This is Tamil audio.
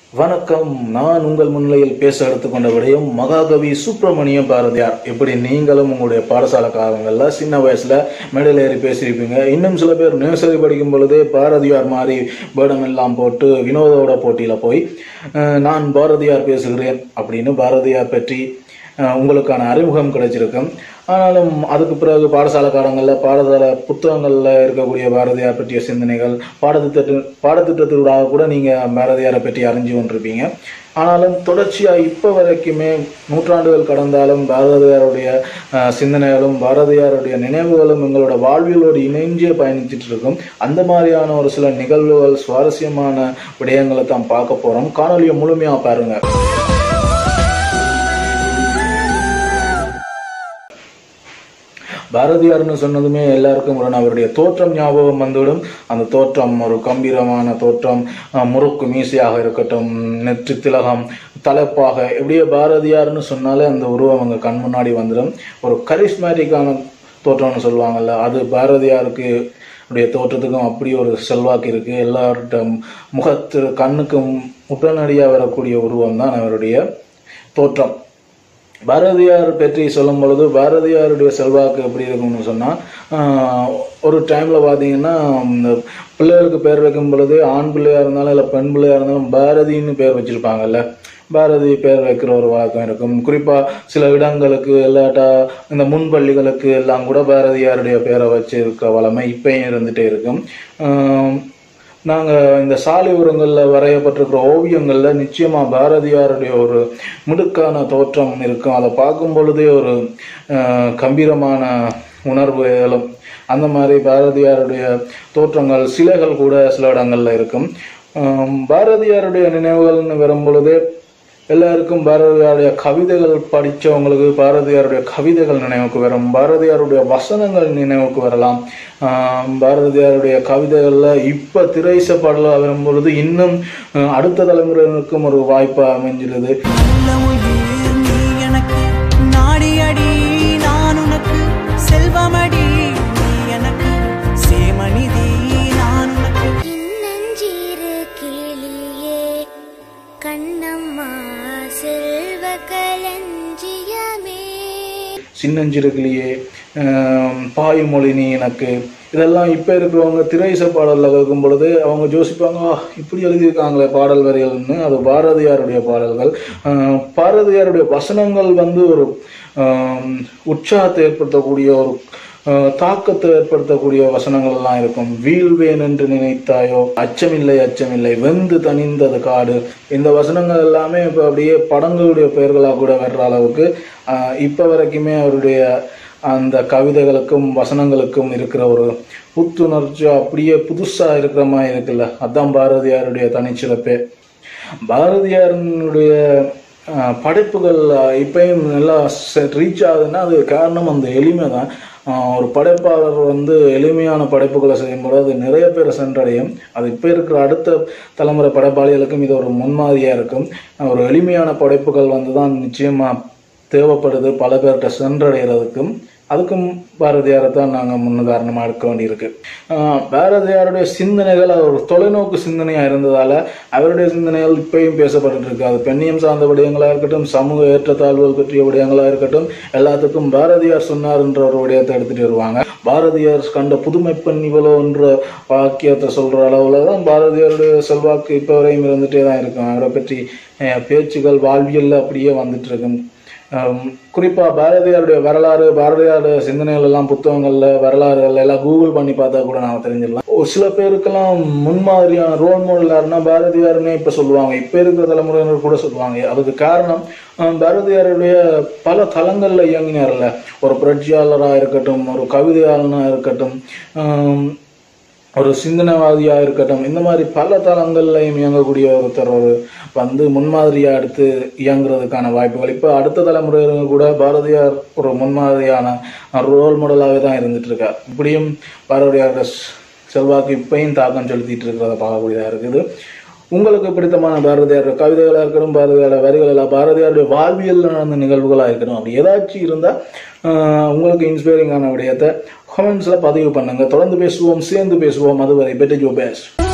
வணக்கம் நான் உங்கள் முன்னிலையில் பேச எடுத்துக்கொண்ட விடயம் மகாகவி சுப்பிரமணிய பாரதியார் எப்படி நீங்களும் உங்களுடைய பாடசாலை காலங்களில் சின்ன வயசுல மேடையில் ஏறி பேசியிருப்பீங்க இன்னும் சில பேர் நர்சரி படிக்கும் பொழுதே பாரதியார் மாதிரி வேடம் எல்லாம் போட்டு வினோதோட போட்டியில் போய் அஹ், நான் பாரதியார் பேசுகிறேன் அப்படின்னு பாரதியார் பற்றி அஹ், உங்களுக்கான அறிமுகம் கிடைச்சிருக்கும் ஆனாலும் அதுக்கு பிறகு பாடசாலை காலங்களில் பாடசாலை புத்தகங்களில் இருக்கக்கூடிய பாரதியார் பற்றிய சிந்தனைகள் பாடத்திட்ட பாடத்திட்டத்திலூடாக கூட நீங்கள் பாரதியாரை பற்றி அறிஞ்சு கொண்டிருப்பீங்க ஆனாலும் தொடர்ச்சியாக இப்போ வரைக்குமே நூற்றாண்டுகள் கடந்தாலும் பாரதியாருடைய அஹ், சிந்தனைகளும் பாரதியாருடைய நினைவுகளும் எங்களோட வாழ்வியலோடு இணைஞ்சே பயணிச்சிட்டு இருக்கும் அந்த மாதிரியான ஒரு சில நிகழ்வுகள் சுவாரஸ்யமான விடயங்களை தான் பார்க்க போகிறோம் காணொலியை முழுமையாக பாருங்க பாரதியார்னு சொன்னதுமே எல்லாருக்கும் உடனே அவருடைய தோற்றம் ஞாபகம் வந்துவிடும் அந்த தோற்றம் ஒரு கம்பீரமான தோற்றம் அஹ், முறுக்கு மீசையாக இருக்கட்டும் நெற்றி திலகம் தலைப்பாக எப்படியே பாரதியார்னு சொன்னாலே அந்த உருவம் அவங்க கண் முன்னாடி வந்துடும் ஒரு கரிஸ்மேட்டிக்கான தோற்றம்னு சொல்லுவாங்கல்ல அது பாரதியாருக்கு உடைய தோற்றத்துக்கும் அப்படி ஒரு செல்வாக்கு இருக்கு எல்லார்கிட்ட முகத்து கண்ணுக்கும் உடனடியாக வரக்கூடிய உருவம் தான் அவருடைய தோற்றம் பாரதியார் பற்றி சொல்லும் பொழுது பாரதியாருடைய செல்வாக்கு எப்படி இருக்கும்னு சொன்னால் ஒரு டைமில் பார்த்தீங்கன்னா இந்த பிள்ளைகளுக்கு பேர் வைக்கும் பொழுது ஆண் பிள்ளையாக இருந்தாலும் இல்லை பெண் பிள்ளையாக இருந்தாலும் பாரதின்னு பேர் வச்சுருப்பாங்கல்ல பாரதி பேர் வைக்கிற ஒரு வழக்கம் இருக்கும் குறிப்பாக சில இடங்களுக்கு இல்லாட்டா இந்த முன்பள்ளிகளுக்கு எல்லாம் கூட பாரதியாருடைய பேரை வச்சு இருக்கிற வளமை இப்பயும் இருந்துகிட்டே இருக்கும் ஆஹ் நாங்கள் இந்த சாலையோரங்களில் வரையப்பட்டிருக்கிற ஓவியங்களில் நிச்சயமாக பாரதியாருடைய ஒரு மிடுக்கான தோற்றம் இருக்கும் அதை பார்க்கும் பொழுதே ஒரு அஹ், கம்பீரமான உணர்வு எழும் அந்த மாதிரி பாரதியாருடைய தோற்றங்கள் சிலைகள் கூட சில இடங்களில் இருக்கும் அஹ், பாரதியாருடைய நினைவுகள்னு வரும் பொழுதே எல்லாருக்கும் பாரதியாருடைய கவிதைகள் படித்தவங்களுக்கு பாரதியாருடைய கவிதைகள் நினைவுக்கு வரும் பாரதியாருடைய வசனங்கள் நினைவுக்கு வரலாம் ஆஹ் பாரதியாருடைய கவிதைகளில் இப்போ திரைச பாடலாக வரும் பொழுது இன்னும் அஹ், அடுத்த தலைமுறையினருக்கும் ஒரு வாய்ப்பாக அமைஞ்சிருது நல்ல உயிர் நீ எனக்கு நாடியடி நான் உனக்கு செல்வமடி நீ எனக்கு சேமநிதி நான் உனக்கு இன்னஞ்சீரு கிளியே கண்ணம்மா செல்வ களஞ்சியமே சின்னஞ்சிறுகிளியே பாய்மொழி நீ எனக்கு இதெல்லாம் இப்போ இருக்கிறவங்க திரைச பாடலில் கேட்கும் பொழுது அவங்க யோசிப்பாங்க "ஆ, இப்படி எழுதியிருக்காங்களே பாடல் வரிகள்னு அது பாரதியாருடைய பாடல்கள் ஆஹ் பாரதியாருடைய வசனங்கள் வந்து ஒரு ஆஹ் உற்சாகத்தை ஏற்படுத்தக்கூடிய ஒரு ஆஹ் தாக்கத்தை ஏற்படுத்தக்கூடிய வசனங்கள் எல்லாம் இருக்கும் வீழ்வேன் என்று நினைத்தாயோ அச்சமில்லை அச்சமில்லை வெந்து தணிந்தது காடு இந்த வசனங்கள் எல்லாமே இப்போ அப்படியே படங்களுடைய பெயர்களாக கூட வர்ற அளவுக்கு ஆஹ் இப்போ வரைக்குமே அவருடைய அந்த கவிதைகளுக்கும் வசனங்களுக்கும் இருக்கிற ஒரு புத்துணர்ச்சி அப்படியே புதுசாக இருக்கிற மாதிரி இருக்குல்ல அதான் பாரதியாருடைய தனிச்சிறப்பே பாரதியாரினுடைய ஆஹ், படைப்புகள் ஆஹ், இப்பயும் நல்லா ரீச் ஆகுதுன்னா அது காரணம் அந்த எளிமை தான் ஆஹ், ஒரு படைப்பாளர் வந்து எளிமையான படைப்புகளை செய்யும்போது அது நிறைய பேரை சென்றடையும் அது இப்போ இருக்கிற அடுத்த தலைமுறை படைப்பாளிகளுக்கும் இது ஒரு முன்மாதிரியாக இருக்கும் ஒரு எளிமையான படைப்புகள் வந்து தான் நிச்சயமாக தேவைப்படுது பல பேர்கிட்ட சென்றடைகிறதுக்கும் அதுக்கும் பாரதியாரை தான் நாங்கள் முன்னுதாரணமாக எடுக்க வேண்டியிருக்கு ஆஹ் பாரதியாருடைய சிந்தனைகள் அது ஒரு தொலைநோக்கு சிந்தனையாக இருந்ததால் அவருடைய சிந்தனைகள் இப்பயும் பேசப்பட்டு இருக்கு அது பெண்ணியம் சார்ந்த விடயங்களாக இருக்கட்டும் சமூக ஏற்றத்தாழ்வுகள் பற்றிய விடயங்களாக இருக்கட்டும் எல்லாத்துக்கும் பாரதியார் சொன்னார்ன்ற ஒரு விடயத்தை எடுத்துகிட்டு வருவாங்க பாரதியார் கண்ட புதுமை பெண் இவ்வளோ என்ற வாக்கியத்தை சொல்கிற அளவில் தான் பாரதியாருடைய செல்வாக்கு இப்போ வரையும் இருந்துகிட்டே தான் இருக்கும் அவரை பற்றி அஹ், பேச்சுகள் வாழ்வியலில் அப்படியே வந்துட்டு இருக்கும் குறிப்பாக பாரதியாருடைய வரலாறு பாரதியாருடைய சிந்தனைகள் எல்லாம் புத்தகங்களில் வரலாறுகள் எல்லாம் கூகுள் பண்ணி பார்த்தா கூட நாம் தெரிஞ்சிடலாம் ஒரு சில பேருக்கெல்லாம் முன்மாதிரியான ரோல் மாடல் யாருன்னா பாரதியாருன்னே இப்போ சொல்லுவாங்க இப்போ இருக்கிற தலைமுறையினர் கூட சொல்லுவாங்க அதுக்கு காரணம் அஹ், பாரதியாருடைய பல தளங்களில் இயங்கினார்ல ஒரு புரட்சியாளராக இருக்கட்டும் ஒரு கவிதையாளனாக இருக்கட்டும் அஹ், ஒரு சிந்தனைவாதியாக இருக்கட்டும் இந்த மாதிரி பல தளங்கள்லையும் இயங்கக்கூடிய ஒருத்தர் ஒரு வந்து முன்மாதிரியாக எடுத்து இயங்குறதுக்கான வாய்ப்புகள் இப்போ அடுத்த தலைமுறையினர் கூட பாரதியார் ஒரு முன்மாதிரியான ரோல் மாடலாகவே தான் இருந்துட்டு இருக்கார் இப்படியும் பாரதியார் செல்வாக்கு இப்பயும் தாக்கம் செலுத்திட்டு இருக்கிறத பார்க்கக்கூடியதாக இருக்குது உங்களுக்கு பிடித்தமான பாரதியார் கவிதைகளாக இருக்கட்டும் பாரதியாரோட வரிகள் எல்லாம் பாரதியாருடைய வாழ்வியல் நடந்த நிகழ்வுகளாக இருக்கட்டும் அப்படி ஏதாச்சும் இருந்தால் உங்களுக்கு இன்ஸ்பைரிங்கான விடயத்தை கமெண்ட்ஸில் பதிவு பண்ணுங்க தொடர்ந்து பேசுவோம் சேர்ந்து பேசுவோம் அதுவரை பெட்டர் ஜோ பேஸ்ட்